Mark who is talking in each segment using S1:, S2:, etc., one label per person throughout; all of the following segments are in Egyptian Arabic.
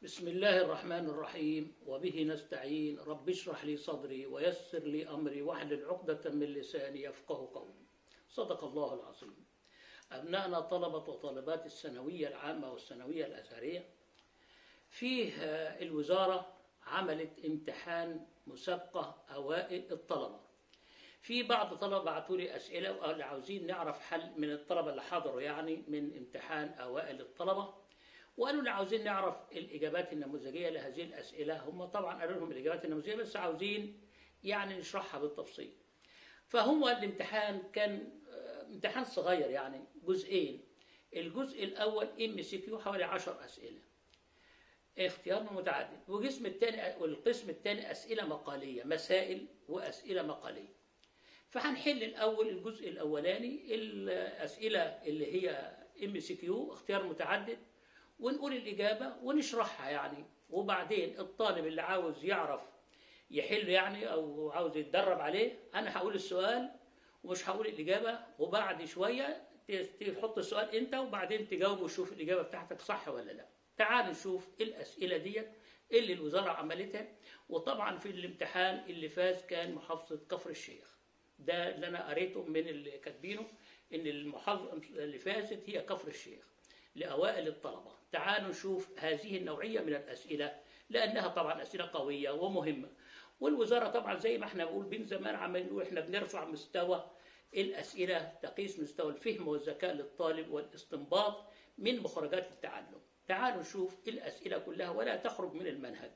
S1: بسم الله الرحمن الرحيم وبه نستعين رب اشرح لي صدري ويسر لي أمري واحلل عقدة من لساني يفقه قولي صدق الله العظيم أبنائنا طلبة وطالبات الثانوية العامة والثانوية الأزهرية فيه آه، الوزارة عملت امتحان مسابقة أوائل الطلبة في بعض الطلبة بعتوا لي أسئلة وقالوا عاوزين نعرف حل من الطلبة اللي حضروا يعني من امتحان أوائل الطلبة وقالوا لي عاوزين نعرف الإجابات النموذجية لهذه الأسئلة هم طبعا قالوا لهم الإجابات النموذجية بس عاوزين يعني نشرحها بالتفصيل فهو الامتحان كان آه، امتحان صغير يعني جزئين الجزء الأول ام سي كيو حوالي 10 أسئلة اختيار متعدد والقسم الثاني والقسم الثاني أسئلة مقالية مسائل وأسئلة مقالية فهنحل الأول الجزء الأولاني الأسئلة اللي هي ام سي كيو اختيار متعدد ونقول الإجابة ونشرحها يعني وبعدين الطالب اللي عاوز يعرف يحل يعني أو عاوز يتدرب عليه أنا هقول السؤال ومش هقول الإجابة وبعد شوية ت- تحط السؤال أنت وبعدين تجاوب وتشوف الإجابة بتاعتك صح ولا لا تعال نشوف الأسئلة ديت اللي الوزارة عملتها وطبعا في الامتحان اللي فاز كان محافظة كفر الشيخ ده اللي أنا قريته من اللي كاتبينه إن المحافظة اللي فازت هي كفر الشيخ لأوائل الطلبة تعالوا نشوف هذه النوعية من الأسئلة لأنها طبعا أسئلة قوية ومهمة والوزارة طبعا زي ما احنا بنقول من زمان عمالين نقول احنا بنرفع مستوى الأسئلة تقيس مستوى الفهم والذكاء للطالب والاستنباط من مخرجات التعلم تعالوا نشوف الأسئلة كلها ولا تخرج من المنهج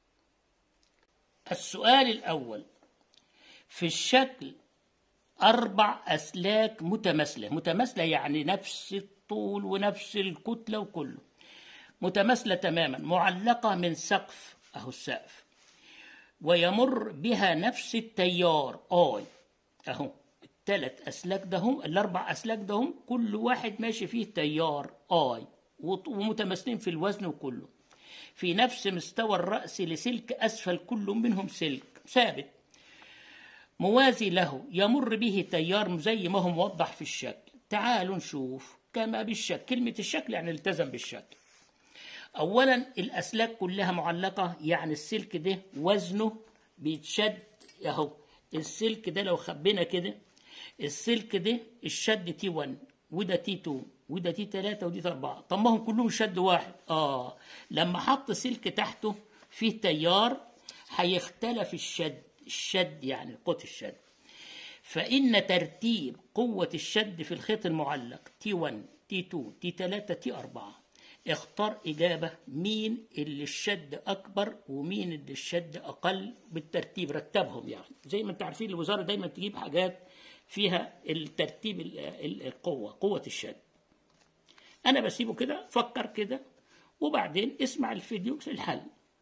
S1: السؤال الأول في الشكل أربع أسلاك متماثلة متماثلة يعني نفس الطول ونفس الكتلة وكله متماثلة تماما معلقة من سقف أهو السقف ويمر بها نفس التيار آي أهو الثلاث أسلاك دهم الأربع أسلاك دهم كل واحد ماشي فيه تيار آي وط- ومتماثلين في الوزن وكله في نفس مستوى الرأس لسلك أسفل كل منهم سلك ثابت موازي له يمر به تيار زي ما هو موضح في الشكل تعالوا نشوف كما بالشكل كلمة الشكل يعني التزم بالشكل أولا الأسلاك كلها معلقة يعني السلك ده وزنه بيتشد أهو السلك ده لو خبينا كده السلك ده الشد تي 1 وده تي 2 وده تي 3 ودي 4 طب ما هم كلهم شد واحد اه لما حط سلك تحته فيه تيار هيختلف الشد الشد يعني قوة الشد فإن ترتيب قوة الشد في الخيط المعلق تي 1 تي 2 تي 3 تي 4 اختار إجابة مين اللي الشد أكبر ومين اللي الشد أقل بالترتيب رتبهم يعني زي ما انتم عارفين الوزارة دايما تجيب حاجات فيها الترتيب ال- ال- القوة قوة الشد أنا بسيبه كده فكر كده وبعدين اسمع الفيديو في الحل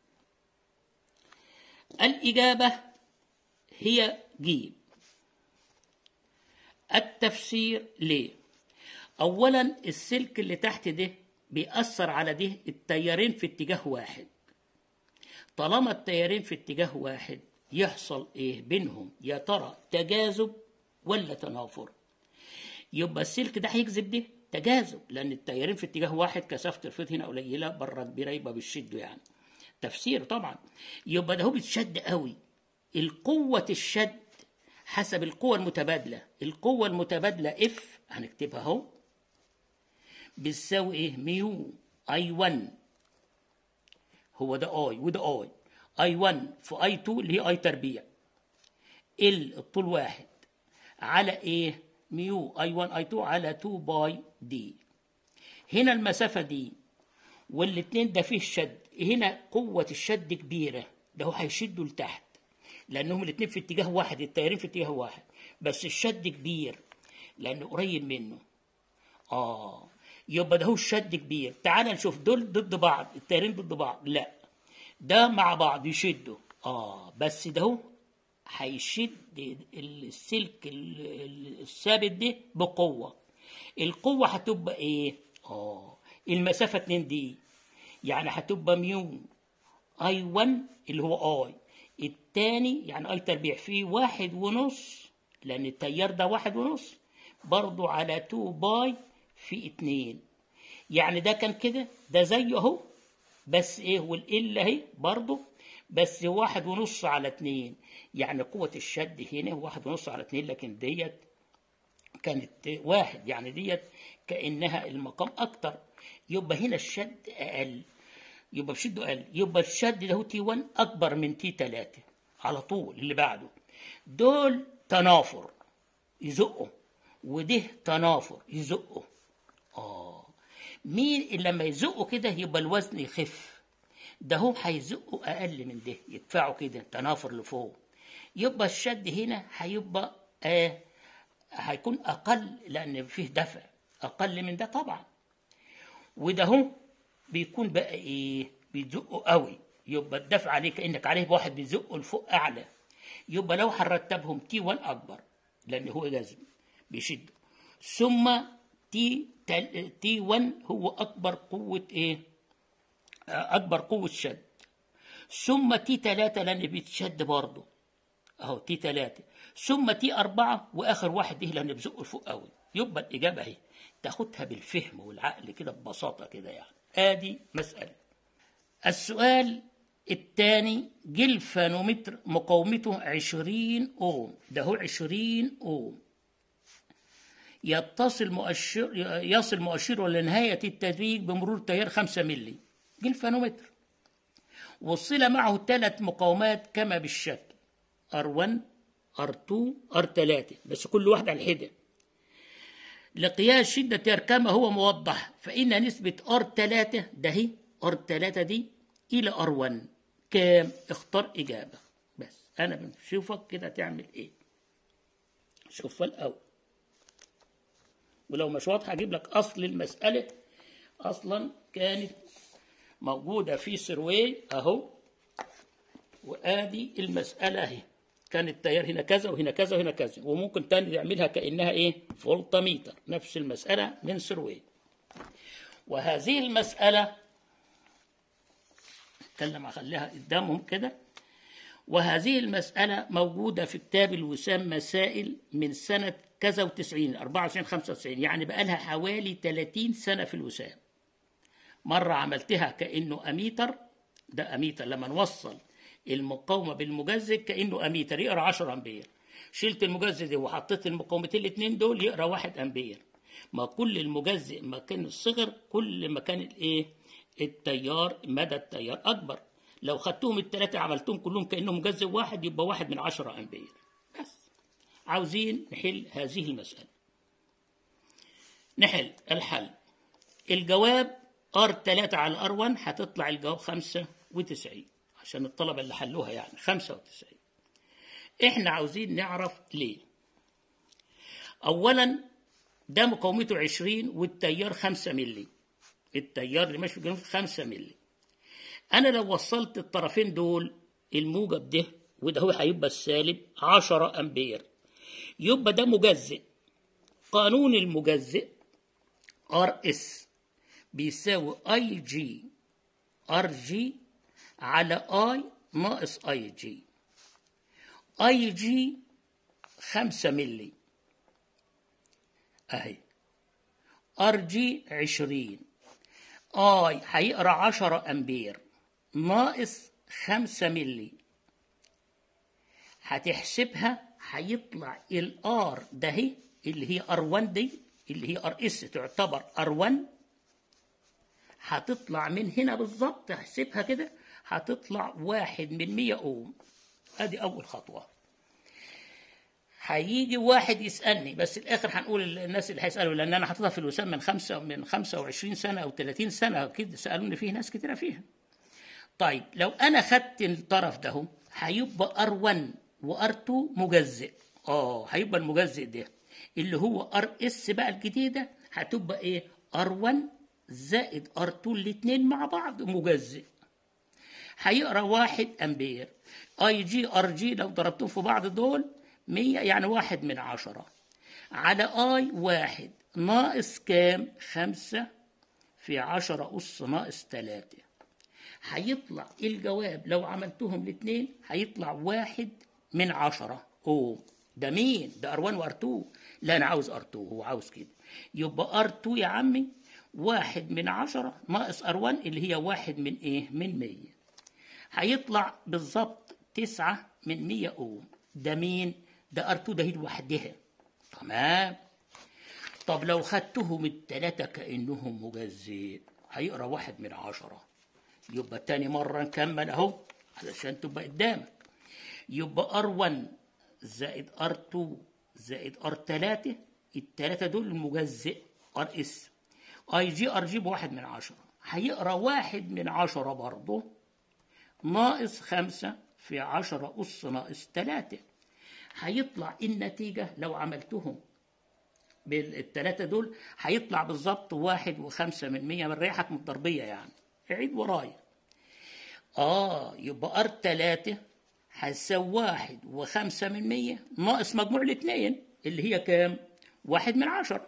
S1: الإجابة هي جيم التفسير ليه اولا السلك اللي تحت ده بيأثر على ده التيارين في اتجاه واحد طالما التيارين في اتجاه واحد يحصل ايه بينهم يا ترى تجاذب ولا تنافر يبقى السلك ده هيجذب ده تجاذب لان التيارين في اتجاه واحد كثافه الفيض هنا قليله بره كبيره يبقى بالشد يعني تفسير طبعا يبقى ده هو بيتشد قوي القوة الشد حسب القوة المتبادلة القوة المتبادلة اف هنكتبها اهو بتساوي ايه ميو اي 1 هو ده اي وده اي اي 1 في اي 2 اللي هي اي تربيع ال الطول واحد على ايه ميو اي 1 اي 2 على 2 باي دي هنا المسافة دي والاتنين ده فيه شد هنا قوة الشد كبيرة ده هو هيشدوا لتحت لأنهم الاتنين في اتجاه واحد التيارين في اتجاه واحد بس الشد كبير لأنه قريب منه آه يبقى ده هو الشد كبير تعال نشوف دول ضد بعض التيارين ضد بعض لا ده مع بعض يشدوا آه بس ده هو هيشد السلك ال- ال- الثابت ده بقوة القوة هتبقى ايه؟ اه المسافة 2 دي يعني هتبقى ميو اي 1 اللي هو اي التاني يعني اي تربيع فيه واحد ونص لان التيار ده واحد ونص برضو على 2 باي في اتنين يعني ده كان كده ده زيه اهو بس ايه والال اهي برضه بس واحد ونص على اتنين يعني قوة الشد هنا واحد ونص على اتنين لكن ديت كانت واحد يعني ديت كأنها المقام أكتر يبقى هنا الشد أقل يبقى بشده أقل يبقى الشد ده هو تي 1 أكبر من تي 3 على طول اللي بعده دول تنافر يزقوا وده تنافر يزقوا آه مين اللي لما يزقوا كده يبقى الوزن يخف ده هم هيزقوا أقل من ده يدفعوا كده تنافر لفوق يبقى الشد هنا هيبقى آه هيكون أقل لأن فيه دفع أقل من ده طبعا وده هو بيكون بقى إيه بيزقه قوي يبقى الدفع عليه كأنك عليه بواحد بيزقه لفوق أعلى يبقى لو هنرتبهم تي 1 أكبر لأن هو جذب بيشده ثم تي تي 1 هو أكبر قوة إيه أكبر قوة شد ثم تي 3 لأن بيتشد برضه أهو تي 3 ثم تي 4 وآخر واحد إيه لأن بزقه لفوق قوي يبقى الإجابة أهي تاخدها بالفهم والعقل كده ببساطة كده يعني آدي مسألة السؤال الثاني جلفانومتر مقاومته 20 أوم ده هو 20 أوم يتصل مؤشر يصل مؤشره لنهاية التدريج بمرور تيار 5 ملي جلفانومتر وصل معه ثلاث مقاومات كما بالشكل R1 R2 R3 بس كل واحدة على الحدة لقياس شدة كما هو موضح فإن نسبة R3 ده هي R3 دي إلى R1 كام اختار إجابة بس أنا بنشوفك كده تعمل إيه شوفها الأول ولو مش واضحة أجيب لك أصل المسألة أصلا كانت موجودة في سروي أهو وآدي المسألة أهي كان التيار هنا كذا وهنا كذا وهنا كذا وممكن تاني تعملها كأنها إيه فولتميتر نفس المسألة من سروي وهذه المسألة اتكلم اخليها قدامهم كده وهذه المسألة موجودة في كتاب الوسام مسائل من سنة كذا وتسعين أربعة وتسعين خمسة وتسعين يعني بقالها حوالي تلاتين سنة في الوسام مرة عملتها كأنه أميتر ده أميتر لما نوصل المقاومة بالمجزء كأنه أميتر يقرأ 10 أمبير شلت المجزء ده وحطيت المقاومتين الاثنين دول يقرأ 1 أمبير ما كل المجزء ما كان الصغر كل ما كان الايه التيار مدى التيار أكبر لو خدتهم الثلاثة عملتهم كلهم كأنهم مجزء واحد يبقى واحد من عشرة أمبير بس عاوزين نحل هذه المسألة نحل الحل الجواب ار 3 على ار 1 هتطلع الجواب 95 عشان الطلبة اللي حلوها يعني 95 احنا عاوزين نعرف ليه اولا ده مقاومته 20 والتيار 5 مللي التيار اللي ماشي في الجنوب 5 مللي انا لو وصلت الطرفين دول الموجب ده وده هو هيبقى السالب 10 امبير يبقى ده مجزئ قانون المجزئ ار اس بيساوي اي جي ار جي على اي ناقص اي جي اي جي خمسة ملي اهي ار جي عشرين اي هيقرا عشرة امبير ناقص خمسة ملي هتحسبها هيطلع الار ده هي اللي هي ار 1 دي اللي هي ار اس تعتبر ار 1 هتطلع من هنا بالظبط تحسبها كده هتطلع واحد من مية اوم ادي اول خطوه هيجي واحد يسالني بس الاخر هنقول الناس اللي هيسالوا لان انا حاططها في الوسام من خمسه من 25 سنه او 30 سنه كده سالوني فيه ناس كتيره فيها طيب لو انا خدت الطرف ده هو هيبقى ار 1 وار 2 مجزئ اه هيبقى المجزئ ده اللي هو ار اس بقى الجديده هتبقى ايه ار 1 زائد ار 2 الاثنين مع بعض مجزئ هيقرا واحد امبير اي جي ار جي لو ضربتهم في بعض دول 100 يعني واحد من عشرة على اي واحد ناقص كام خمسة في عشرة أس ناقص تلاتة هيطلع الجواب لو عملتهم الاثنين هيطلع واحد من عشرة اوه ده مين ده ار1 وار2 لا انا عاوز ار2 هو عاوز كده يبقى ار2 يا عمي واحد من عشرة ناقص ار1 اللي هي واحد من ايه من مية هيطلع بالظبط تسعة من مية اوم ده مين ده ار2 ده هي لوحدها تمام طب لو خدتهم التلاتة كأنهم مجزئ هيقرا واحد من عشرة يبقى تاني مرة نكمل اهو علشان تبقى قدامك يبقى ار1 زائد ار2 زائد ار3 التلاتة دول المجزئ ار اس اي جي ار جي بواحد من عشرة هيقرا واحد من عشرة برضه ناقص خمسة في عشرة أس ناقص تلاتة هيطلع النتيجة لو عملتهم بالتلاتة دول هيطلع بالظبط واحد وخمسة من مية من ريحة متضربية يعني عيد ورايا اه يبقى ار تلاتة هتساوي واحد وخمسة من مية ناقص مجموع الاتنين اللي هي كام؟ واحد من عشرة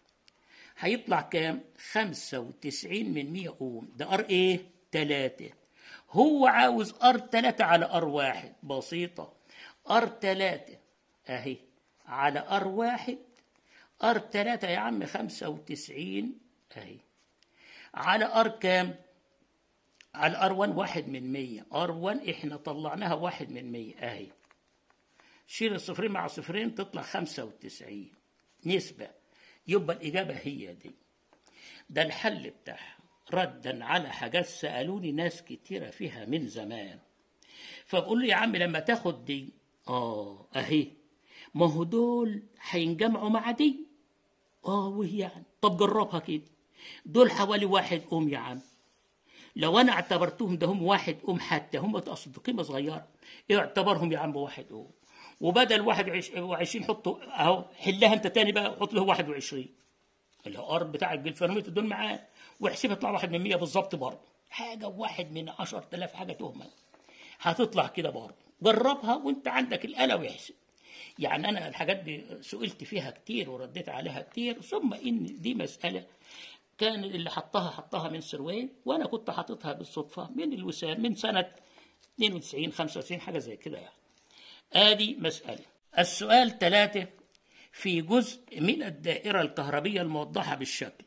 S1: هيطلع كام؟ خمسة وتسعين من مية أوم ده ار ايه؟ تلاتة هو عاوز ار تلاتة على ار واحد بسيطة ار تلاتة اهي على ار واحد ار تلاتة يا عم خمسة وتسعين اهي على ار كام؟ على ار 1 واحد من مية ار 1 احنا طلعناها واحد من مية اهي شيل الصفرين مع صفرين تطلع خمسة وتسعين نسبة يبقى الإجابة هي دي ده الحل بتاعها ردا على حاجات سألوني ناس كتيرة فيها من زمان فبقول له يا عم لما تاخد دي اه اهي ما هو دول هينجمعوا مع دي اه وهي يعني طب جربها كده دول حوالي واحد أم يا عم لو انا اعتبرتهم ده هم واحد ام حتى هم اصل قيمه صغيره اعتبرهم يا عم واحد ام وبدل واحد وعشرين حطوا اهو حلها انت تاني بقى حط له واحد وعشرين اللي هو ار بتاع الجلفرميت دول معاه واحسبها يطلع واحد من مية بالظبط برضه حاجه واحد من عشر تلاف حاجه تهمه هتطلع كده برضه جربها وانت عندك الاله واحسب يعني انا الحاجات دي سئلت فيها كتير ورديت عليها كتير ثم ان دي مساله كان اللي حطها حطها من سروين وانا كنت حاططها بالصدفه من الوسام من سنه 92 95 حاجه زي كده يعني ادي مساله السؤال ثلاثة في جزء من الدائرة الكهربية الموضحة بالشكل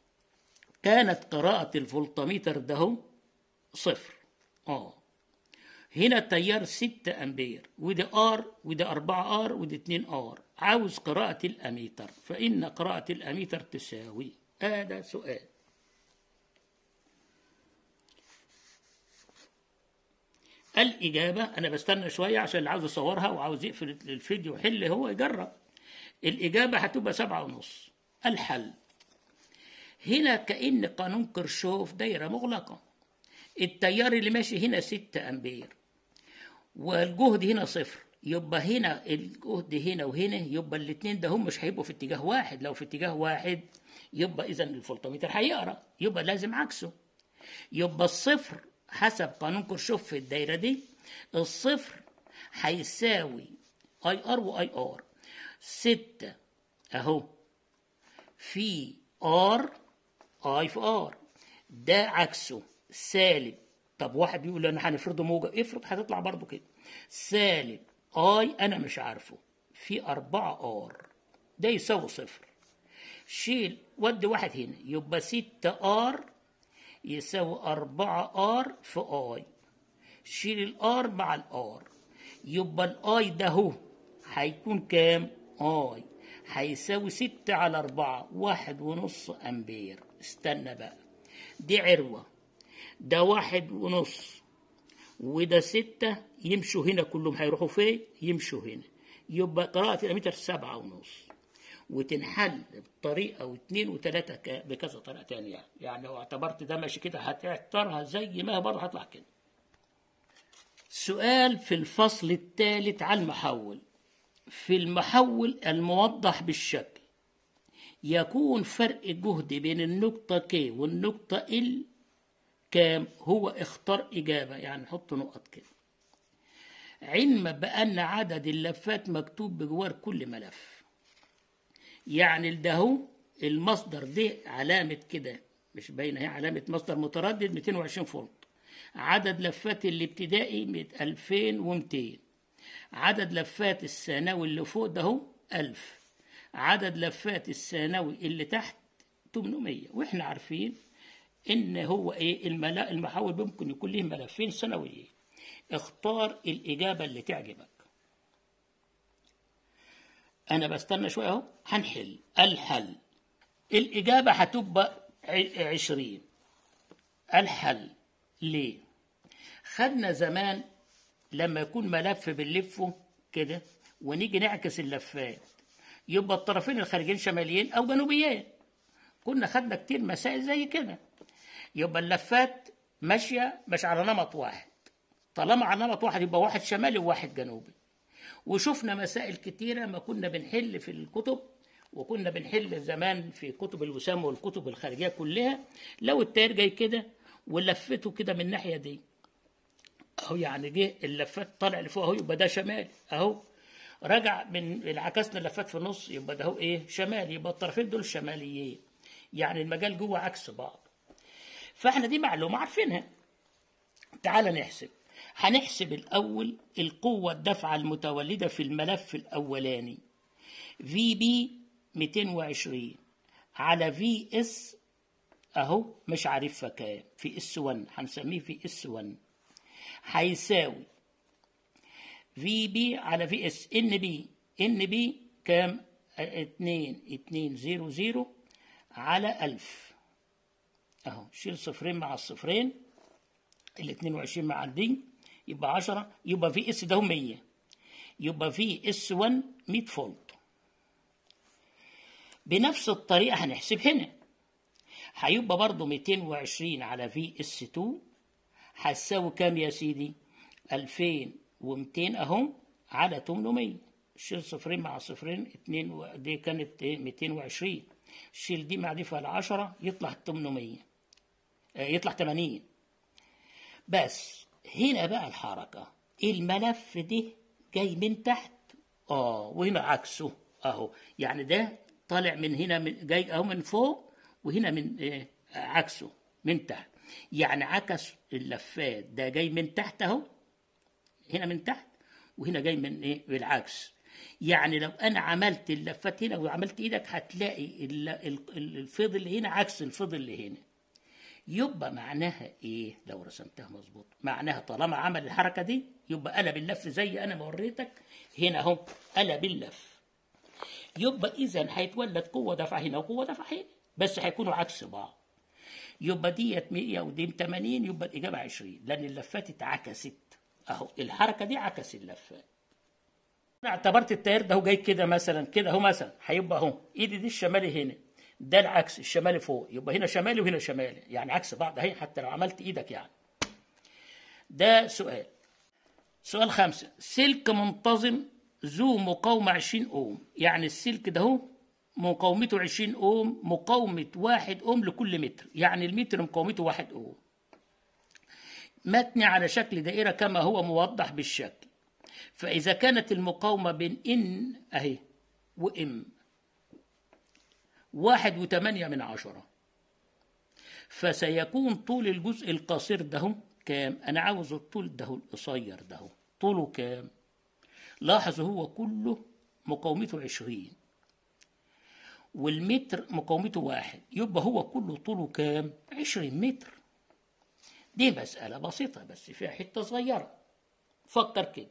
S1: كانت قراءة الفولتميتر ده صفر اه هنا التيار 6 امبير ودي ار ودي 4 ار ودي 2 ار عاوز قراءة الاميتر فإن قراءة الاميتر تساوي هذا سؤال الإجابة أنا بستنى شوية عشان اللي عاوز يصورها وعاوز يقفل الفيديو يحل هو يجرب الإجابة هتبقى سبعة ونص الحل هنا كأن قانون كرشوف دايرة مغلقة التيار اللي ماشي هنا ستة أمبير والجهد هنا صفر يبقى هنا الجهد هنا وهنا يبقى الاثنين ده هم مش هيبقوا في اتجاه واحد لو في اتجاه واحد يبقى اذا الفولتميتر هيقرا يبقى لازم عكسه يبقى الصفر حسب قانون كرشوف في الدايره دي الصفر هيساوي اي ار واي ار ستة اهو في ار اي في ار ده عكسه سالب طب واحد بيقول انا هنفرضه موجب افرض هتطلع برضو كده سالب اي انا مش عارفه في أربعة ار ده يساوي صفر شيل ودي واحد هنا يبقى ستة ار يساوي أربعة ار في اي شيل الار مع الار يبقى الاي ده هو هيكون كام اي هيساوي ستة على أربعة واحد ونص أمبير استنى بقى دي عروة ده واحد ونص وده ستة يمشوا هنا كلهم هيروحوا فين يمشوا هنا يبقى قراءة الأميتر سبعة ونص وتنحل بطريقة واثنين وثلاثة بكذا طريقة تانية يعني. يعني لو اعتبرت ده ماشي كده هتعتبرها زي ما هي برضه هطلع كده سؤال في الفصل الثالث على المحول في المحول الموضح بالشكل يكون فرق الجهد بين النقطة K والنقطة L كام هو اختار إجابة يعني نحط نقط كده علما بأن عدد اللفات مكتوب بجوار كل ملف يعني ده هو المصدر ده علامة كده مش باينة هي علامة مصدر متردد 220 فولت عدد لفات الابتدائي 2200 عدد لفات الثانوي اللي فوق ده هو 1000 عدد لفات الثانوي اللي تحت 800 واحنا عارفين ان هو ايه الملا المحول ممكن يكون له ملفين سنويين اختار الاجابه اللي تعجبك انا بستنى شويه اهو هنحل الحل الاجابه هتبقى ع- عشرين الحل ليه خدنا زمان لما يكون ملف بنلفه كده ونيجي نعكس اللفات يبقى الطرفين الخارجين شماليين او جنوبيين كنا خدنا كتير مسائل زي كده يبقى اللفات ماشيه مش على نمط واحد طالما على نمط واحد يبقى واحد شمالي وواحد جنوبي وشفنا مسائل كتيرة ما كنا بنحل في الكتب وكنا بنحل زمان في كتب الوسام والكتب الخارجية كلها لو التاير جاي كده ولفته كده من الناحية دي اهو يعني جه اللفات طالع لفوق اهو يبقى ده شمال اهو رجع من العكسنا اللفات في النص يبقى ده هو ايه شمال يبقى الطرفين دول شماليين يعني المجال جوه عكس بعض فاحنا دي معلومة عارفينها تعال نحسب هنحسب الأول القوة الدفعة المتولدة في الملف الأولاني في بي 220 على في اس أهو مش عارفها كام في اس 1 هنسميه في اس 1 هيساوي في بي على في اس ان بي ان بي كام 2 2 0 0 على 1000 اهو شيل صفرين مع الصفرين ال 22 مع دي يبقى 10 يبقى في اس ده 100 يبقى في اس 1 100 فولت بنفس الطريقة هنحسب هنا هيبقى برضه 220 على في اس 2 هتساوي كام يا سيدي 2200 اهو على 800 شيل صفرين مع صفرين 2 و... دي كانت ايه 220 شيل دي مع دي فال 10 يطلع 800 آه، يطلع 80 بس هنا بقى الحركة الملف ده جاي من تحت اه وهنا عكسه اهو يعني ده طالع من هنا من جاي اهو من فوق وهنا من آه عكسه من تحت يعني عكس اللفات ده جاي من تحت اهو هنا من تحت وهنا جاي من ايه بالعكس يعني لو انا عملت اللفات هنا وعملت ايدك هتلاقي ال- ال- الفيض اللي هنا عكس الفيض اللي هنا يبقى معناها ايه لو رسمتها مظبوط معناها طالما عمل الحركه دي يبقى قلب اللف زي انا ما وريتك هنا اهو قلب اللف يبقى اذا هيتولد قوه دفع هنا وقوه دفع هنا بس هيكونوا عكس بعض يبقى ديت 100 ودي 80 يبقى الاجابه 20 لان اللفات اتعكست اهو الحركه دي عكس اللفات انا اعتبرت التيار ده هو جاي كده مثلا كده اهو مثلا هيبقى اهو ايدي دي الشمالي هنا ده العكس الشمالي فوق يبقى هنا شمالي وهنا شمالي يعني عكس بعض اهي حتى لو عملت ايدك يعني ده سؤال سؤال خمسة سلك منتظم ذو مقاومة 20 أوم يعني السلك ده هو مقاومته 20 أوم مقاومة واحد أوم لكل متر يعني المتر مقاومته واحد أوم متني على شكل دائرة كما هو موضح بالشكل فإذا كانت المقاومة بين إن أهي وإم واحد وثمانية من عشرة فسيكون طول الجزء القصير ده كام أنا عاوز الطول ده القصير ده طوله كام لاحظ هو كله مقاومته عشرين والمتر مقاومته واحد يبقى هو كله طوله كام عشرين متر دي مسألة بسيطة بس فيها حتة صغيرة فكر كده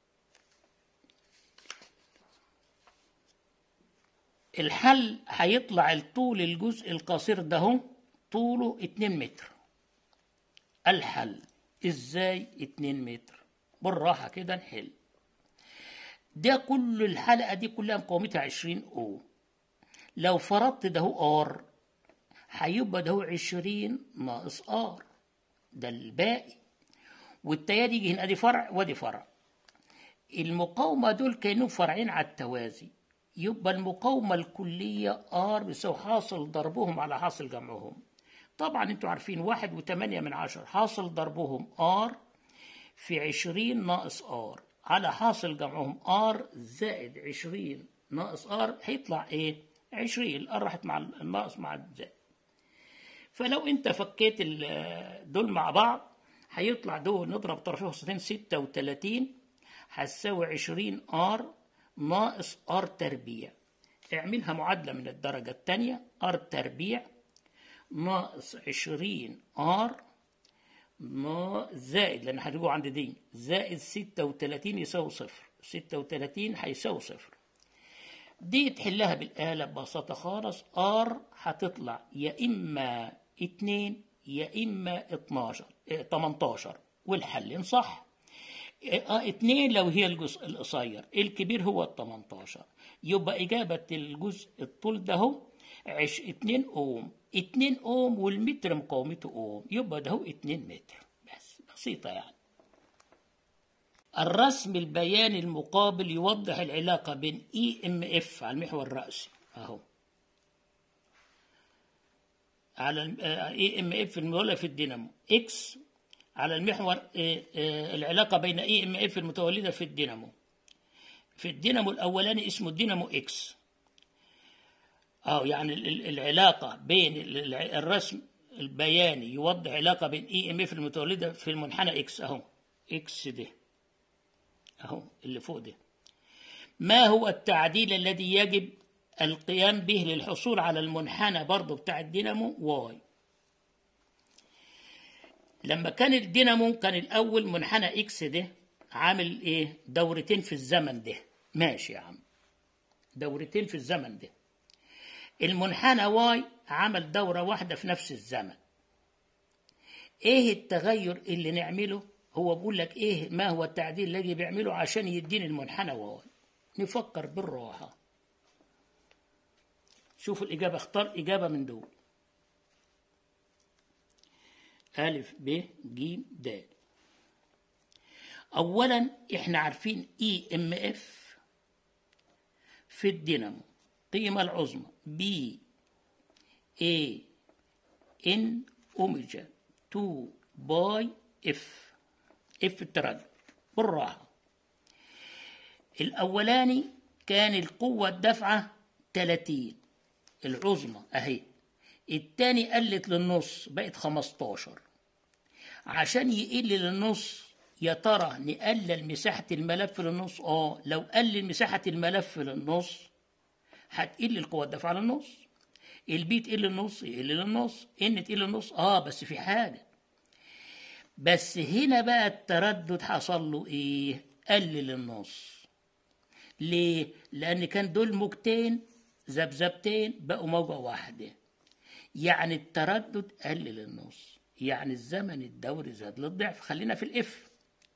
S1: الحل هيطلع الطول الجزء القصير ده هو طوله 2 متر الحل ازاي 2 متر بالراحة كده نحل ده كل الحلقة دي كلها مقاومتها 20 او لو فرضت ده هو ار هيبقى ده هو 20 ناقص ار ده الباقي والتيار يجي هنا ادي فرع وادي فرع المقاومة دول كانوا فرعين على التوازي يبقى المقاومة الكلية ار بيساوي حاصل ضربهم على حاصل جمعهم طبعا انتوا عارفين واحد وثمانية من عشر حاصل ضربهم ار في عشرين ناقص ار على حاصل جمعهم ار زائد عشرين ناقص ار هيطلع ايه عشرين الار راحت مع الناقص مع الزائد فلو انت فكيت ال- دول مع بعض هيطلع دول نضرب طرفين وسطين ستة وتلاتين هتساوي عشرين ار ناقص ار تربيع اعملها معادلة من الدرجة الثانية ار تربيع ناقص 20 ار ما زائد لان هتجوا عند دي زائد 36 يساوي صفر 36 هيساوي صفر دي تحلها بالآلة ببساطة خالص ار هتطلع يا إما 2 يا إما 12 اه 18 والحل صح اه 2 لو هي الجزء القصير الكبير هو ال 18 يبقى إجابة الجزء الطول ده هو عش 2 أوم 2 أوم والمتر مقاومته أوم يبقى ده هو 2 متر بس بسيطة يعني الرسم البياني المقابل يوضح العلاقة بين اي ام اف على المحور الرأسي اهو على اي ام اف المتولد في الدينامو اكس على المحور العلاقة بين اي ام اف المتولدة في الدينامو في الدينامو الاولاني اسمه الدينامو اكس اه يعني العلاقة بين الرسم البياني يوضح علاقة بين اي ام اف المتولدة في المنحنى اكس اهو اكس ده اهو اللي فوق ده ما هو التعديل الذي يجب القيام به للحصول على المنحنى برضه بتاع الدينامو واي لما كان الدينامو كان الاول منحنى اكس ده عامل ايه دورتين في الزمن ده ماشي يا عم دورتين في الزمن ده المنحنى واي عمل دورة واحدة في نفس الزمن ايه التغير اللي نعمله هو بيقول لك ايه ما هو التعديل الذي بيعمله عشان يديني المنحنى واي نفكر بالراحة شوف الإجابة اختار إجابة من دول ألف ب ج د أولا إحنا عارفين إي إم إف في الدينامو قيمة العظمى بي اي ان اوميجا 2 باي اف اف التردد بالراحة الأولاني كان القوة الدافعة 30 العظمى أهي التاني قلت للنص بقت 15 عشان يقل للنص يا ترى نقلل مساحة الملف للنص اه لو قلل مساحة الملف للنص هتقل القوة الدافعة للنص البي تقل النص يقل للنص ان تقل النص اه بس في حاجة بس هنا بقى التردد حصل له ايه قلل النص ليه لان كان دول موجتين ذبذبتين بقوا موجة واحدة يعني التردد قلل النص يعني الزمن الدوري زاد للضعف خلينا في الاف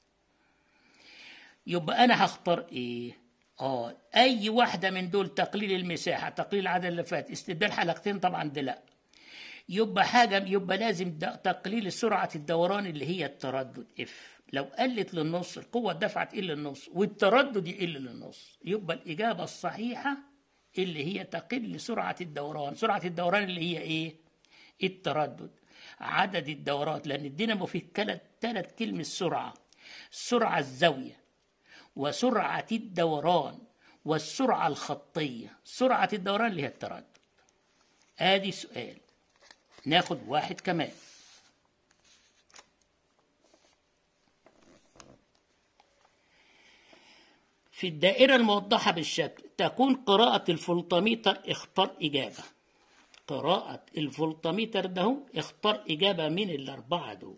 S1: يبقى انا هختار ايه اه اي واحده من دول تقليل المساحه تقليل عدد اللفات استبدال حلقتين طبعا ده لا يبقى حاجه يبقى لازم تقليل سرعه الدوران اللي هي التردد اف لو قلت للنص القوه الدافعه تقل للنص والتردد يقل للنص يبقى الاجابه الصحيحه اللي هي تقل سرعه الدوران سرعه الدوران اللي هي ايه التردد عدد الدورات لان الدينامو فيه ثلاث كلمه سرعه السرعه الزاويه وسرعة الدوران والسرعة الخطية سرعة الدوران اللي هي التردد ادي سؤال ناخد واحد كمان في الدائرة الموضحة بالشكل تكون قراءة الفولتميتر اختار إجابة قراءة الفولتميتر ده اختار إجابة من الأربعة دول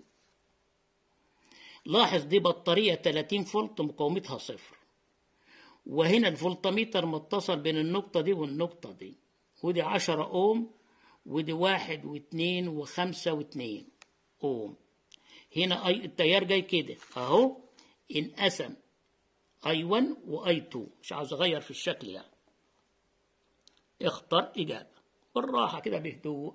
S1: لاحظ دي بطارية 30 فولت مقاومتها صفر وهنا الفولتميتر متصل بين النقطة دي والنقطة دي ودي 10 أوم ودي واحد واثنين وخمسة واثنين أوم هنا أي التيار جاي كده أهو انقسم اي 1 واي 2 مش عاوز اغير في الشكل يعني اختار اجابه بالراحه كده بهدوء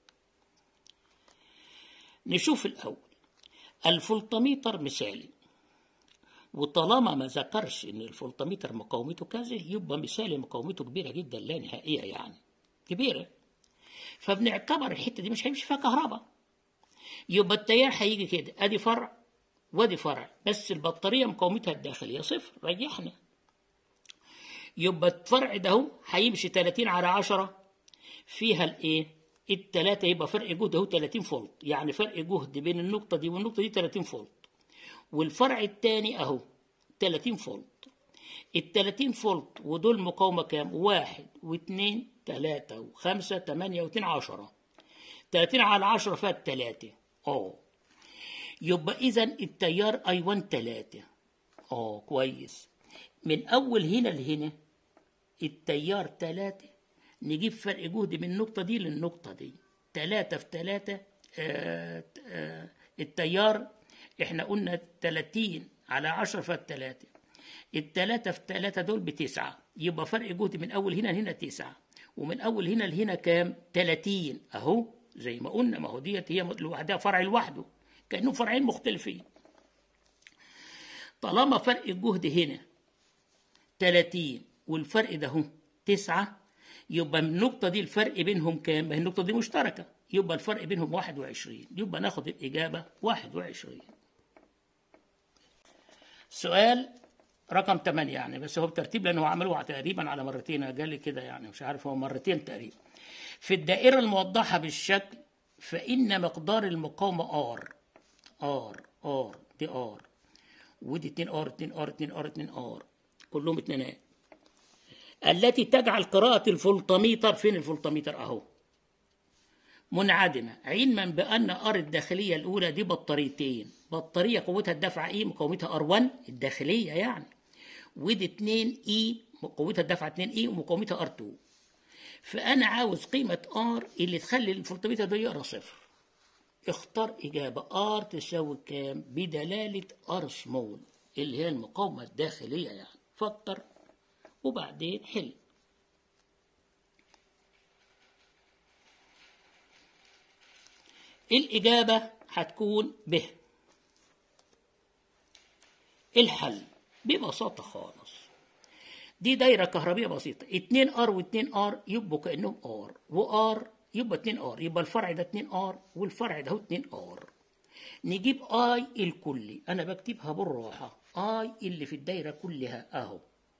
S1: نشوف الاول الفولتميتر مثالي وطالما ما ذكرش ان الفولتميتر مقاومته كذا يبقى مثالي مقاومته كبيره جدا لا نهائيه يعني كبيره فبنعتبر الحته دي مش هيمشي فيها كهرباء يبقى التيار هيجي كده ادي فرع وادي فرع بس البطاريه مقاومتها الداخليه صفر ريحنا يبقى الفرع ده اهو هيمشي 30 على 10 فيها الايه التلاتة يبقى فرق جهد اهو 30 فولت يعني فرق جهد بين النقطة دي والنقطة دي 30 فولت والفرع الثاني اهو 30 فولت ال 30 فولت ودول مقاومة كام؟ واحد واثنين ثلاثة وخمسة ثمانية واثنين عشرة 30 على 10 فات 3 اه يبقى اذا التيار اي 1 3 اه كويس من اول هنا لهنا التيار 3 نجيب فرق جهد من النقطة دي للنقطة دي 3 في 3 آه آه التيار احنا قلنا 30 على 10 فات 3 التلاتة في تلاتة دول بتسعة يبقى فرق جهد من أول هنا لهنا تسعة ومن أول هنا لهنا كام؟ تلاتين أهو زي ما قلنا ما هو ديت هي لوحدها فرع لوحده كأنهم فرعين مختلفين طالما فرق الجهد هنا تلاتين والفرق ده اهو تسعة يبقى من النقطة دي الفرق بينهم كام؟ ما هي النقطة دي مشتركة يبقى الفرق بينهم واحد وعشرين يبقى ناخد الإجابة واحد وعشرين سؤال رقم 8 يعني بس هو بترتيب لانه عملوها تقريبا على مرتين قال لي كده يعني مش عارف هو مرتين تقريبا في الدائره الموضحه بالشكل فان مقدار المقاومه ار ار ار دي ار ودي 2 ار 2 ار 2 ار 2 ار كلهم اتنينات التي تجعل قراءة الفولتميتر فين الفولتميتر اهو منعدمة علما بأن ار الداخلية الأولى دي بطاريتين بطارية قوتها الدفع اي مقاومتها ار 1 الداخلية يعني ودي 2 اي قوتها الدفع 2 اي ومقاومتها ار 2 فأنا عاوز قيمة ار اللي تخلي الفولتميتر ده يقرا صفر اختار إجابة ار تساوي كام بدلالة ار سمول اللي هي المقاومة الداخلية يعني فكر وبعدين حل الإجابة هتكون ب الحل ببساطة خالص دي دايرة كهربية بسيطة 2 ار و2 ار يبقوا كأنهم ار وار يبقى 2 ار يبقى الفرع ده 2 ار والفرع ده هو 2 ار نجيب اي الكلي انا بكتبها بالراحة اي اللي في الدايرة كلها اهو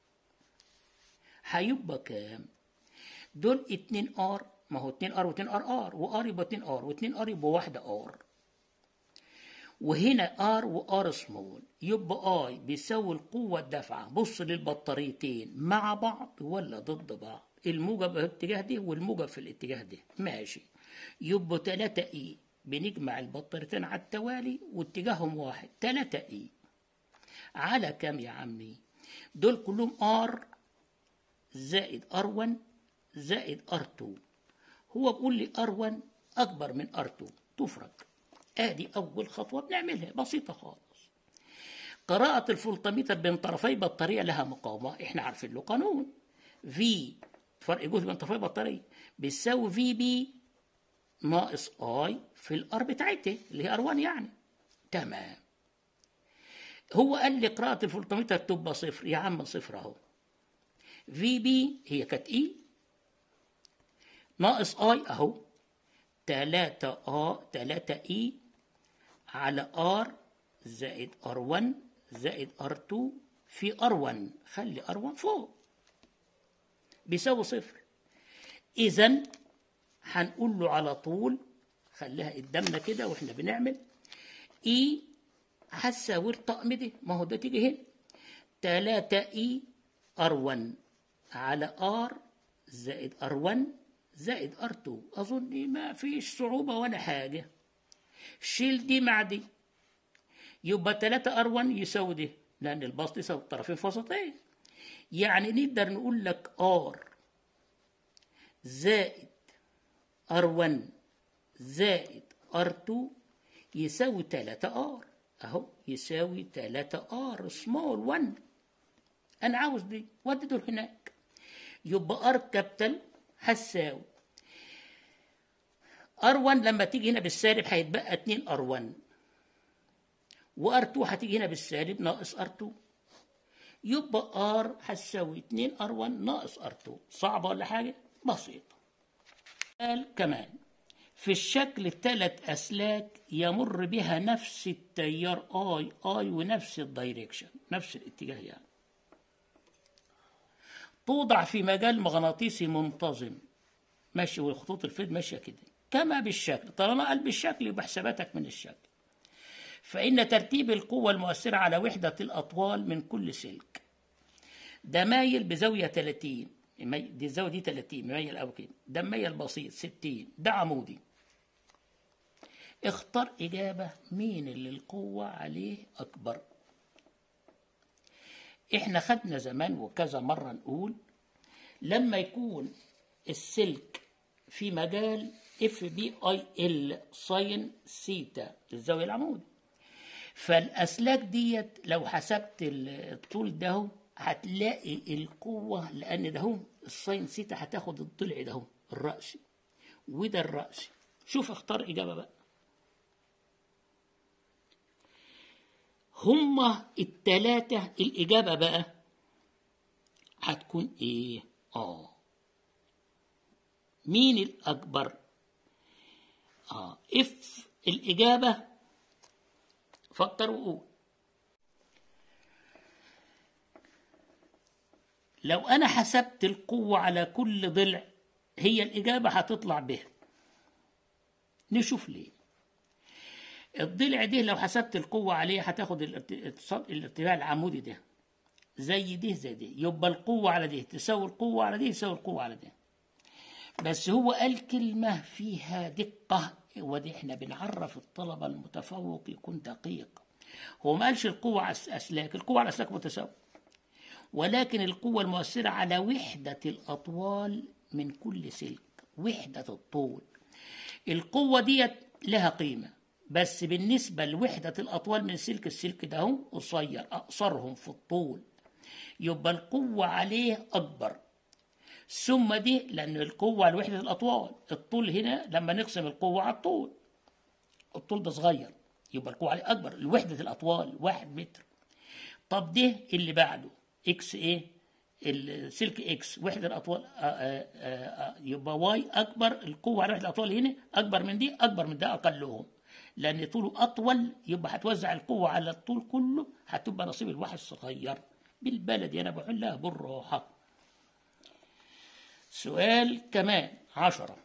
S1: هيبقى كام دول 2 ار ما هو 2 ار و2 ار ار وار يبقى 2 ار و2 ار يبقى واحدة ار وهنا ار وار سمول يبقى اي بيساوي القوة الدافعة بص للبطاريتين مع بعض ولا ضد بعض الموجب في الاتجاه ده والموجب في الاتجاه ده ماشي يبقى 3 اي بنجمع البطاريتين على التوالي واتجاههم واحد 3 اي على كام يا عمي دول كلهم ار زائد ار1 زائد ار2 هو بيقول لي ار1 اكبر من ار2 تفرق ادي اول خطوه بنعملها بسيطه خالص قراءة الفولتميتر بين طرفي بطارية لها مقاومة احنا عارفين له قانون في فرق جهد بين طرفي بطارية بيساوي في بي ناقص اي في الار بتاعتها اللي هي ار 1 يعني تمام هو قال لي قراءة الفولتميتر تبقى صفر يا عم صفر اهو في بي هي كانت اي ناقص اي اهو 3 ا 3 اي على ار زائد ار 1 زائد ار 2 في ار 1 خلي ار 1 فوق بيساوي صفر اذا هنقول له على طول خليها قدامنا كده واحنا بنعمل اي هتساوي الطقم ده ما هو ده تيجي هنا 3 اي ار 1 على ار زائد ار 1 زائد ار 2 اظن ما فيش صعوبه ولا حاجه شيل دي مع دي يبقى 3 ار 1 يساوي ده لان البسط يساوي الطرفين في وسطين يعني نقدر نقول لك ار زائد ار 1 زائد ار 2 يساوي 3 ار اهو يساوي 3 ار سمول 1 انا عاوز دي ودي دول هناك يبقى ار كابيتال هتساوي ار1 لما تيجي هنا بالسالب هيتبقى 2 ار1 وار2 هتيجي هنا بالسالب ناقص ار2 يبقى ار هتساوي 2 ار1 ناقص ار2 صعبه ولا حاجه بسيطه قال كمان في الشكل ثلاث اسلاك يمر بها نفس التيار اي اي ونفس الدايركشن نفس الاتجاه يعني توضع في مجال مغناطيسي منتظم ماشي والخطوط الفيد ماشيه كده كما بالشكل طالما قال بالشكل يبقى حساباتك من الشكل فإن ترتيب القوة المؤثرة على وحدة الأطوال من كل سلك ده مايل بزاوية 30 دي الزاوية دي 30 مايل أو كده ده مايل بسيط 60 ده عمودي اختار إجابة مين اللي القوة عليه أكبر احنا خدنا زمان وكذا مرة نقول لما يكون السلك في مجال اف بي اي ال ساين سيتا الزاوية العمود فالأسلاك ديت لو حسبت الطول ده هتلاقي القوة لأن ده الساين سيتا هتاخد الضلع ده الرأسي وده الرأسي شوف اختار إجابة بقى هما التلاتة الإجابة بقى هتكون إيه؟ آه مين الأكبر؟ آه إف الإجابة فكر وقول لو أنا حسبت القوة على كل ضلع هي الإجابة هتطلع به نشوف ليه الضلع ده لو حسبت القوة عليه هتاخد الارتفاع العمودي ده زي ده زي ده يبقى القوة على ده تساوي القوة على ده تساوي القوة على ده بس هو قال كلمة فيها دقة ودي احنا بنعرف الطلبة المتفوق يكون دقيق هو ما قالش القوة على الأسلاك القوة على الأسلاك متساوية ولكن القوة المؤثرة على وحدة الأطوال من كل سلك وحدة الطول القوة ديت لها قيمة بس بالنسبة لوحدة الأطوال من سلك السلك ده هو قصير أقصرهم في الطول يبقى القوة عليه أكبر ثم دي لأن القوة على وحدة الأطوال الطول هنا لما نقسم القوة على الطول الطول ده صغير يبقى القوة عليه أكبر لوحدة الأطوال واحد متر طب ده اللي بعده إكس إيه السلك إكس وحدة الأطوال آآ آآ يبقى واي أكبر القوة على وحدة الأطوال هنا أكبر من دي أكبر من ده أقلهم لأن طوله أطول يبقى هتوزع القوة على الطول كله هتبقى نصيب الواحد صغير بالبلدي أنا بحلها بالراحة سؤال كمان عشرة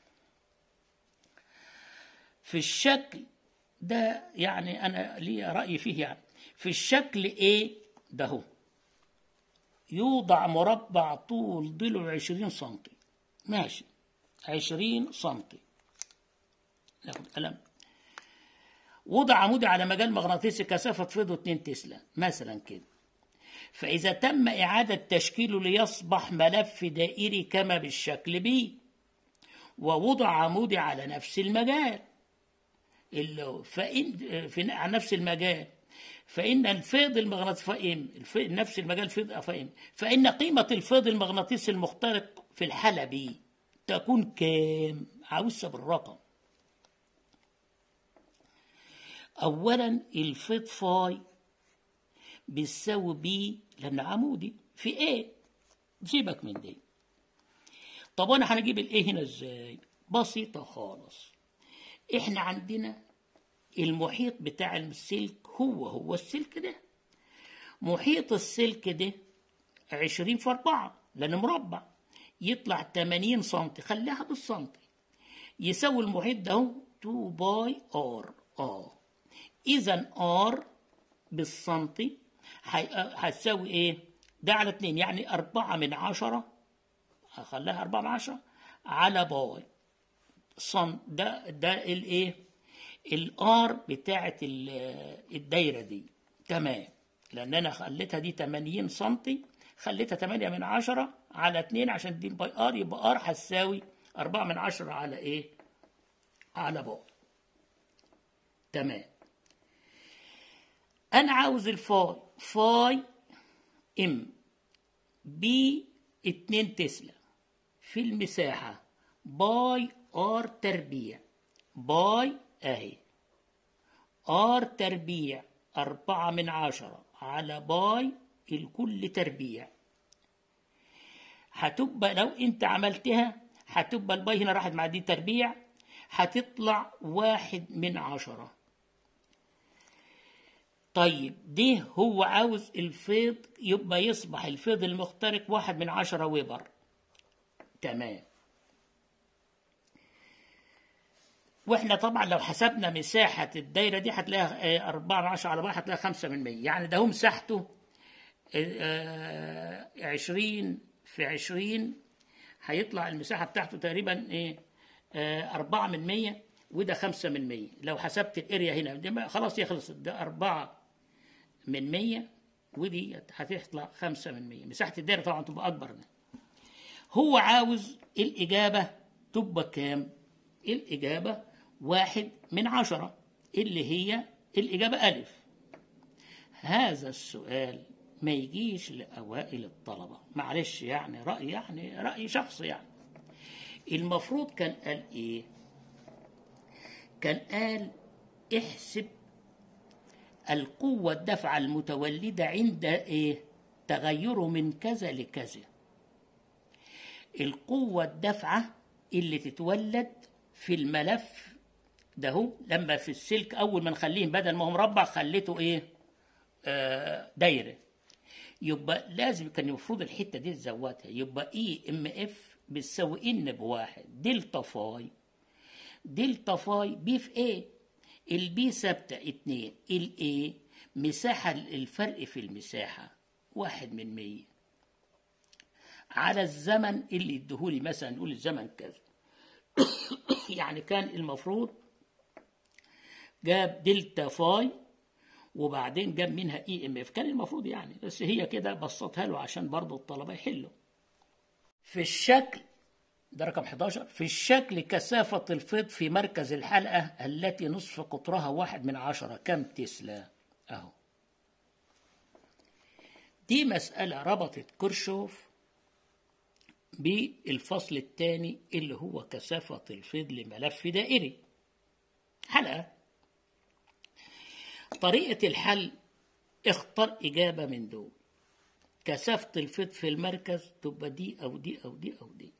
S1: في الشكل ده يعني أنا لي رأي فيه يعني في الشكل إيه ده هو يوضع مربع طول ضلعه عشرين سنتي ماشي عشرين سنتي ناخد قلم وضع عمودي على مجال مغناطيسي كثافة فيضه 2 تسلا مثلا كده فإذا تم إعادة تشكيله ليصبح ملف دائري كما بالشكل بي ووضع عمودي على نفس المجال اللي فإن في على نفس المجال فإن الفيض المغناطيسي فإم نفس المجال فيض فإم فإن قيمة الفيض المغناطيسي المخترق في الحالة بي تكون كام؟ عاوزها بالرقم أولا الفيض فاي بيساوي بي لأن عمودي في ايه سيبك من دي طب أنا هنجيب الايه هنا ازاي بسيطة خالص احنا عندنا المحيط بتاع السلك هو هو السلك ده محيط السلك ده عشرين في أربعة لأن مربع يطلع تمانين سنتي خليها بالسنتي يساوي المحيط ده هو 2 باي ار اه إذا ار بالسنتي هتساوي ايه؟ ده على اتنين يعني أربعة من عشرة هخليها أربعة من عشرة على باي صن ده ده الايه؟ الار بتاعت الدايرة دي تمام لأن أنا خليتها دي 80 سنتي خليتها 8 من عشرة على 2 عشان دي باي ار يبقى ار هتساوي 4 من عشرة على ايه؟ على باي تمام أنا عاوز الفاي فاي ام بي 2 تسلا في المساحة باي ار تربيع باي اهي ار تربيع أربعة من عشرة على باي الكل تربيع هتبقى لو انت عملتها هتبقى الباي هنا راحت مع دي تربيع هتطلع واحد من عشرة طيب ده هو عاوز الفيض يبقى يصبح الفيض المخترق واحد من عشرة ويبر تمام واحنا طبعا لو حسبنا مساحة الدايرة دي هتلاقيها أربعة من عشرة على بعض هتلاقيها خمسة من مية يعني ده هو مساحته عشرين في عشرين هيطلع المساحة بتاعته تقريبا ايه أربعة من مية وده خمسة من مية لو حسبت الاريا هنا ده ما- خلاص يخلص ده أربعة من مية ودي هتطلع خمسة من مية مساحة الدايرة طبعا تبقى أكبر منها هو عاوز الإجابة تبقى كام؟ الإجابة واحد من عشرة اللي هي الإجابة ألف هذا السؤال ما يجيش لأوائل الطلبة معلش يعني رأي يعني رأي شخصي يعني المفروض كان قال إيه كان قال احسب القوة الدفعة المتولدة عند إيه تغيره من كذا لكذا القوة الدفعة اللي تتولد في الملف ده هو لما في السلك أول ما نخليه بدل ما هو مربع خليته إيه آه دايرة يبقى لازم كان المفروض الحتة دي تزودها يبقى إي إم إف بتساوي إن بواحد دلتا فاي دلتا فاي بي في ايه البي ثابتة اتنين الاي مساحة الفرق في المساحة واحد من مية على الزمن اللي ادهولي مثلا نقول الزمن كذا يعني كان المفروض جاب دلتا فاي وبعدين جاب منها اي ام اف كان المفروض يعني بس هي كده بسطها له عشان برضه الطلبه يحلوا في الشكل ده رقم 11 في الشكل كثافة الفيض في مركز الحلقة التي نصف قطرها واحد من عشرة كم تسلا أهو دي مسألة ربطت كرشوف بالفصل الثاني اللي هو كثافة الفيض لملف دائري حلقة طريقة الحل اختار إجابة من دول كثافة الفيض في المركز تبقى دي أو دي أو دي أو دي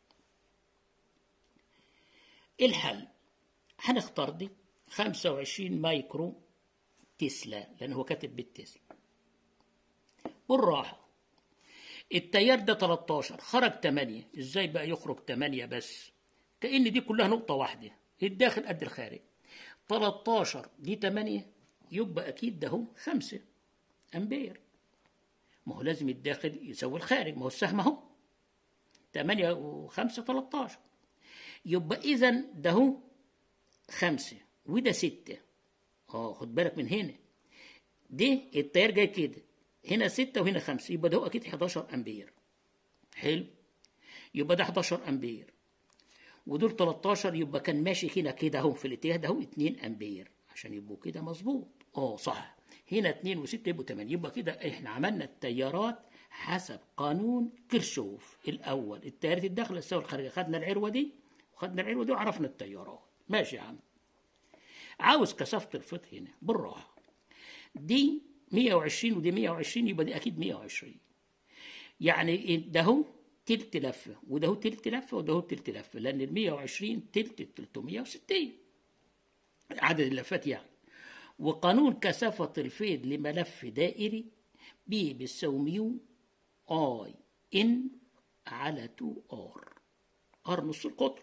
S1: الحل هنختار دي 25 مايكرو تسلا لأن هو كاتب بالتسلا بالراحة التيار ده 13 خرج 8 ازاي بقى يخرج 8 بس كأن دي كلها نقطة واحدة الداخل قد الخارج 13 دي 8 يبقى أكيد ده هو 5 أمبير ما هو لازم الداخل يساوي الخارج ما هو السهم اهو 8 و5 13 يبقى إذا ده هو خمسة وده ستة اه خد بالك من هنا دي التيار جاي كده هنا ستة وهنا خمسة يبقى ده هو أكيد 11 أمبير حلو يبقى ده 11 أمبير ودول 13 يبقى كان ماشي هنا كده اهو في الاتجاه ده اهو 2 أمبير عشان يبقوا كده مظبوط اه صح هنا 2 و6 يبقوا 8 يبقى كده احنا عملنا التيارات حسب قانون كيرشوف الأول التيارات الداخلة تساوي الخارجية خدنا العروة دي وخدنا العروة دي وعرفنا التيارات ماشي يا عم عاوز كثافة الفيض هنا بالراحة دي 120 ودي 120 يبقى دي أكيد 120 يعني ده هو تلت لفة وده هو تلت لفة وده هو تلت لفة لأن ال 120 تلت ال 360 عدد اللفات يعني وقانون كثافة الفيض لملف دائري بي بتساوي ميو اي ان على 2 ار ار نص القطر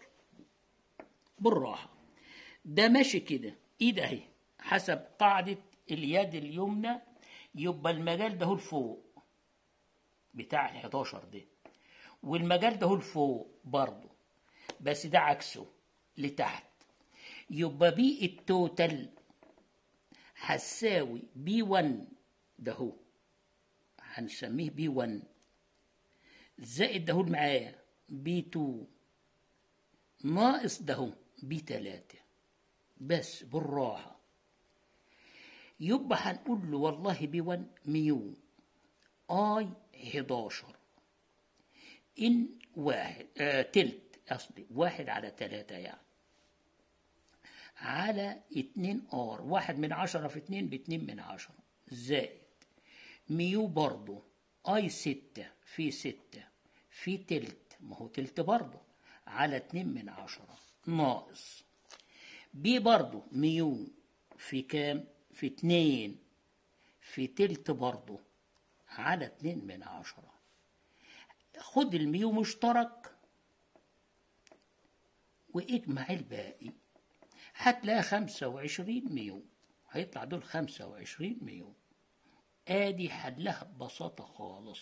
S1: بالراحة ده ماشي كده ايد اهي حسب قاعدة اليد اليمنى يبقى المجال ده هو لفوق بتاع ال 11 ده والمجال ده هو لفوق برضه بس ده عكسه لتحت يبقى بي التوتال هتساوي بي 1 ده هو هنسميه بي 1 زائد ده هو معايا بي 2 ناقص ده هو بي 3 بس بالراحة يبقى هنقول له والله بي 1 ميو اي 11 ان واحد آه تلت قصدي واحد على تلاتة يعني على اتنين ار واحد من عشرة في اتنين باتنين من عشرة زائد ميو برضو اي ستة في ستة في تلت ما هو تلت برضو على اتنين من عشرة ناقص بي برضو ميو في كام في اتنين في تلت برضو على اتنين من عشرة خد الميو مشترك واجمع الباقي هتلاقي خمسة وعشرين ميو هيطلع دول خمسة وعشرين ميو ادي حلها ببساطة خالص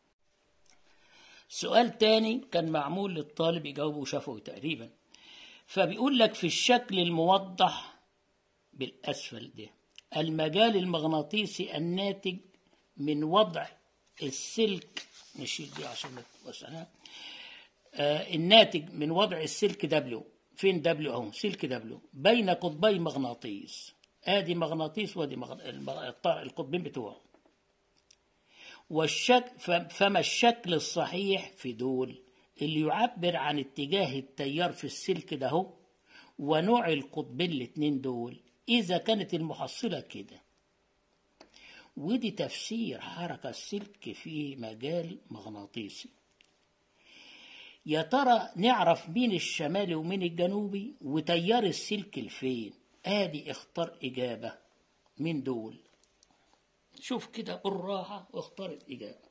S1: سؤال تاني كان معمول للطالب يجاوبه شفوي تقريبا فبيقول لك في الشكل الموضح بالأسفل ده المجال المغناطيسي الناتج من وضع السلك نشيل دي عشان نوسعها آه الناتج من وضع السلك دبليو فين دبليو اهو سلك دبليو بين قطبي مغناطيس ادي مغناطيس وادي مغن... القطبين بتوعه والشك فما الشكل الصحيح في دول اللي يعبر عن اتجاه التيار في السلك ده هو ونوع القطبين الاتنين دول إذا كانت المحصلة كده ودي تفسير حركة السلك في مجال مغناطيسي يا ترى نعرف مين الشمالي ومين الجنوبي وتيار السلك لفين ادي اختار اجابه من دول شوف كده بالراحه واختار الاجابه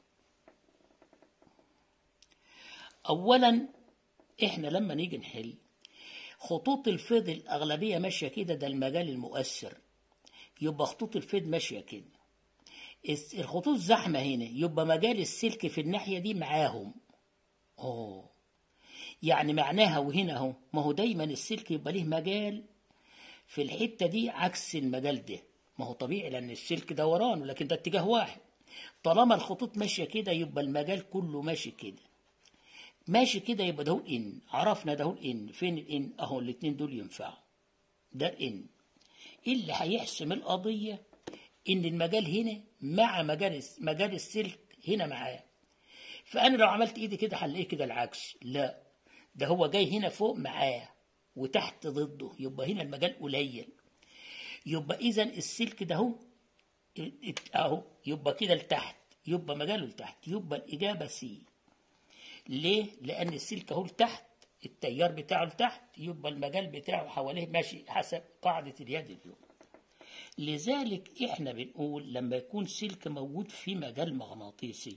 S1: اولا احنا لما نيجي نحل خطوط الفيض الاغلبيه ماشيه كده ده المجال المؤثر يبقى خطوط الفيض ماشيه كده الخطوط زحمه هنا يبقى مجال السلك في الناحيه دي معاهم اوه يعني معناها وهنا اهو ما هو دايما السلك يبقى ليه مجال في الحته دي عكس المجال ده ما هو طبيعي لان السلك دوران لكن ده اتجاه واحد طالما الخطوط ماشيه كده يبقى المجال كله ماشي كده ماشي كده يبقى ده ان عرفنا ده ان فين الان اهو الاثنين دول ينفعوا ده الان اللي هيحسم القضيه ان المجال هنا مع مجال مجال السلك هنا معاه فانا لو عملت ايدي كده هنلاقيه كده العكس لا ده هو جاي هنا فوق معاه وتحت ضده يبقى هنا المجال قليل يبقى اذا السلك ده اهو اهو يبقى كده لتحت يبقى مجاله لتحت يبقى الاجابه سي ليه لان السلك اهو لتحت التيار بتاعه لتحت يبقى المجال بتاعه حواليه ماشي حسب قاعده اليد اليوم لذلك احنا بنقول لما يكون سلك موجود في مجال مغناطيسي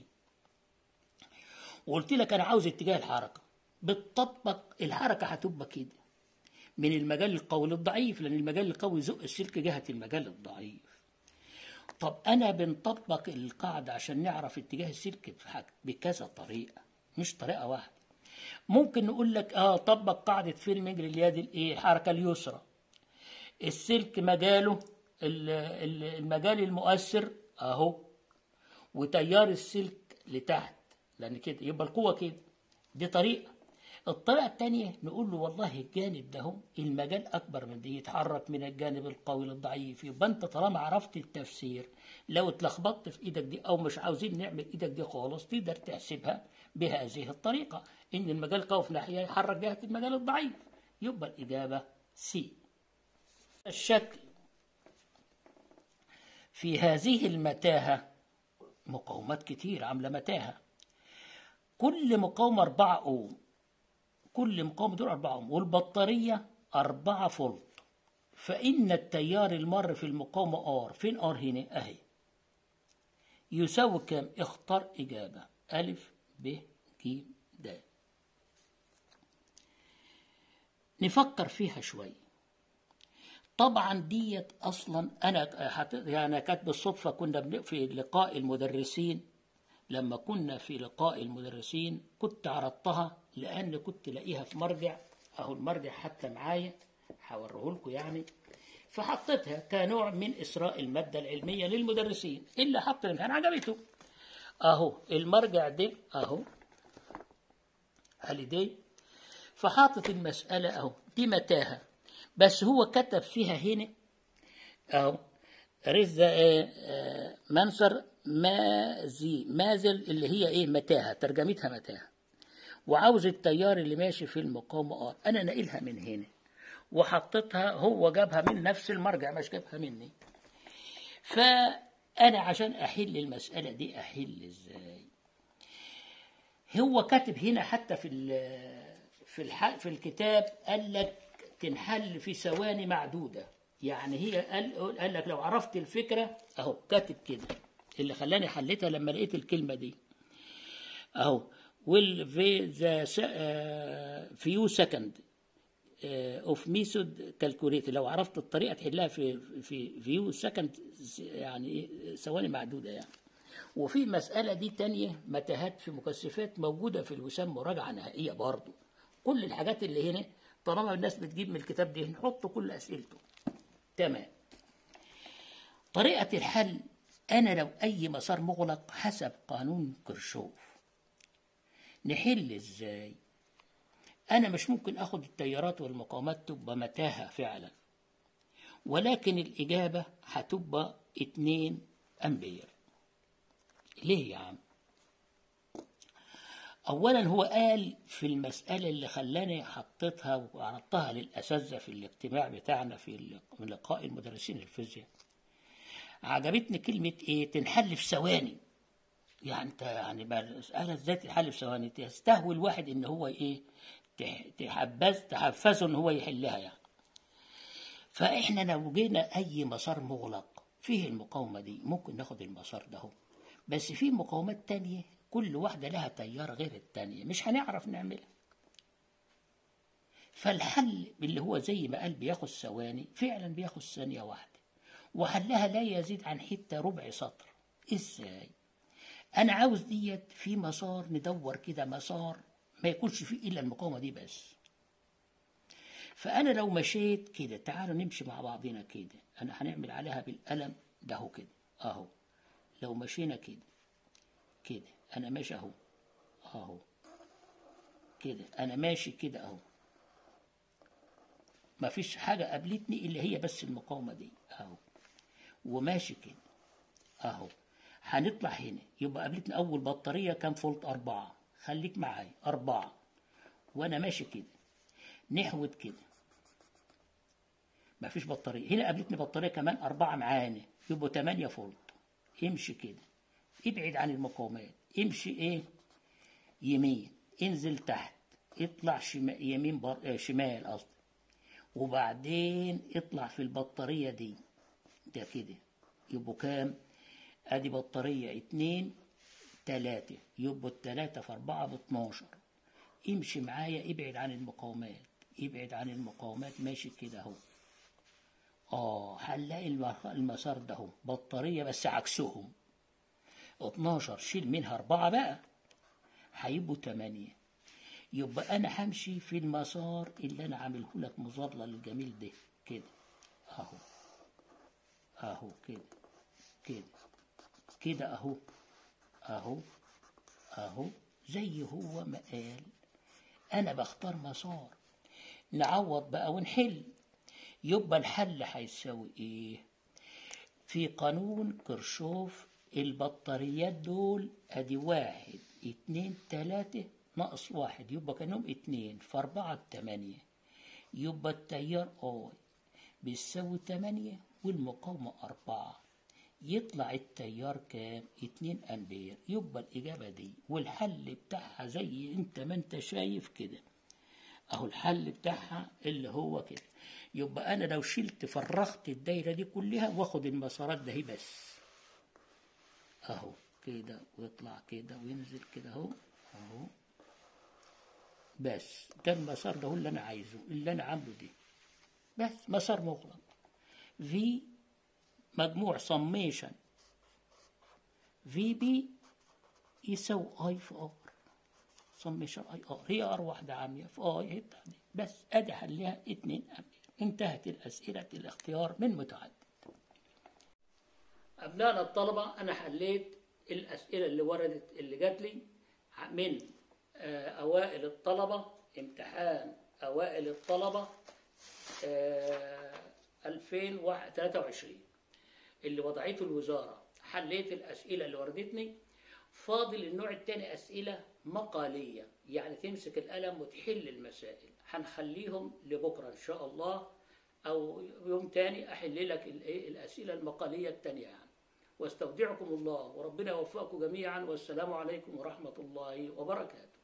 S1: وقلت لك انا عاوز اتجاه الحركه بتطبق الحركه هتبقى كده من المجال القوي للضعيف لان المجال القوي يزق السلك جهه المجال الضعيف طب انا بنطبق القاعده عشان نعرف اتجاه السلك بكذا طريقه مش طريقه واحده ممكن نقول لك اه طبق قاعده فيلمنج لليد الايه الحركه اليسرى السلك مجاله المجال المؤثر اهو وتيار السلك لتحت لان كده يبقى القوه كده دي طريقه الطريقه الثانيه نقول له والله الجانب ده هو المجال اكبر من دي يتحرك من الجانب القوي للضعيف يبقى انت طالما عرفت التفسير لو اتلخبطت في ايدك دي او مش عاوزين نعمل ايدك دي خالص تقدر تحسبها بهذه الطريقه ان المجال قوي في ناحيه يحرك جهه المجال الضعيف يبقى الاجابه سي الشكل في هذه المتاهه مقاومات كتير عامله متاهه كل مقاومة 4 أوم كل مقاومة دول 4 أوم والبطارية 4 فولت فإن التيار المر في المقاومة R فين R هنا أهي يساوي كام اختار إجابة ألف ب ج د نفكر فيها شوي طبعا ديت اصلا انا حت... يعني كانت بالصدفه كنا في لقاء المدرسين لما كنا في لقاء المدرسين كنت عرضتها لان كنت لاقيها في مرجع اهو المرجع حتى معايا هوريه لكم يعني فحطيتها كنوع من اسراء الماده العلميه للمدرسين اللي حط الامتحان عجبته اهو المرجع ده اهو هاليدي فحاطط المساله اهو دي متاهه بس هو كتب فيها هنا اهو رزة منصر مازي مازل اللي هي ايه متاهه ترجمتها متاهه وعاوز التيار اللي ماشي في المقاومه ار انا ناقلها من هنا وحطيتها هو جابها من نفس المرجع مش جابها مني فانا عشان احل المساله دي احل ازاي هو كاتب هنا حتى في في الح... في الكتاب قال لك تنحل في ثواني معدوده يعني هي قال, قال لك لو عرفت الفكره اهو كاتب كده اللي خلاني حلتها لما لقيت الكلمه دي اهو will the few second اوف ميثود كالكوليت لو عرفت الطريقه تحلها في في فيو سكند يعني ثواني معدوده يعني وفي مساله دي تانية متاهات في مكثفات موجوده في الوسام مراجعه نهائيه برضه كل الحاجات اللي هنا طالما الناس بتجيب من الكتاب ده نحط كل أسئلته تمام طريقة الحل أنا لو أي مسار مغلق حسب قانون كرشوف نحل إزاي أنا مش ممكن أخد التيارات والمقاومات تبقى متاهة فعلا ولكن الإجابة هتبقى 2 أمبير ليه يا عم أولا هو قال في المسألة اللي خلاني حطيتها وعرضتها للأساتذة في الاجتماع بتاعنا في لقاء المدرسين الفيزياء عجبتني كلمة إيه تنحل في ثواني يعني أنت يعني مسألة إزاي تنحل في ثواني تستهوي الواحد إن هو إيه تحبذ تحفزه إن هو يحلها يعني فإحنا لو جينا أي مسار مغلق فيه المقاومة دي ممكن ناخد المسار ده هو. بس في مقاومات تانية كل واحدة لها تيار غير التانية مش هنعرف نعملها فالحل اللي هو زي ما قال بياخد ثواني فعلا بياخد ثانية واحدة وحلها لا يزيد عن حتة ربع سطر ازاي انا عاوز ديت في مسار ندور كده مسار ما يكونش فيه الا المقاومة دي بس فانا لو مشيت كده تعالوا نمشي مع بعضنا كده انا هنعمل عليها بالقلم ده هو كده اهو لو مشينا كده كده انا ماشي اهو اهو كده انا ماشي كده اهو ما فيش حاجة قابلتني اللي هي بس المقاومة دي اهو وماشي كده اهو هنطلع هنا يبقى قابلتني اول بطارية كام فولت اربعة خليك معايا اربعة وانا ماشي كده نحوت كده ما فيش بطارية هنا قابلتني بطارية كمان أربعة معانا يبقوا تمانية فولت امشي كده ابعد عن المقاومات امشي ايه يمين انزل تحت اطلع شمال يمين بر... آه شمال قصدي وبعدين اطلع في البطارية دي ده كده يبقوا كام ادي بطارية اتنين تلاتة يبقوا التلاتة في اربعة باتناشر امشي معايا ابعد عن المقاومات ابعد عن المقاومات ماشي كده اهو اه هنلاقي المسار ده اهو بطارية بس عكسهم 12 شيل منها أربعة بقى هيبقوا تمانية يبقى أنا همشي في المسار اللي أنا عامله لك مظلل الجميل ده كده أهو أهو كده كده كده أهو أهو أهو زي هو ما قال أنا بختار مسار نعوض بقى ونحل يبقى الحل هيساوي إيه في قانون كرشوف البطاريات دول ادي واحد اتنين تلاتة ناقص واحد يبقى كانهم اتنين في اربعة بتمانية يبقى التيار اي بيساوي تمانية والمقاومة اربعة يطلع التيار كام اتنين امبير يبقى الاجابة دي والحل بتاعها زي انت ما انت شايف كده اهو الحل بتاعها اللي هو كده يبقى انا لو شلت فرغت الدايرة دي كلها واخد المسارات ده بس اهو كده ويطلع كده وينزل كده اهو اهو بس ده المسار ده هو اللي انا عايزه اللي انا عامله دي بس مسار مغلق في مجموع سميشن في بي يساوي اي في ار سميشن اي ار هي ار واحدة عامية في اي هي بتاع دي بس ادي حلها اتنين امبير انتهت الاسئلة الاختيار من متعدد أبنائنا الطلبة أنا حليت الأسئلة اللي وردت اللي جات لي من أوائل الطلبة امتحان أوائل الطلبة 2023 اللي وضعته الوزارة حليت الأسئلة اللي وردتني فاضل النوع الثاني أسئلة مقالية يعني تمسك القلم وتحل المسائل هنخليهم لبكرة إن شاء الله أو يوم تاني أحل لك الأسئلة المقالية التانية يعني واستودعكم الله وربنا يوفقكم جميعا والسلام عليكم ورحمة الله وبركاته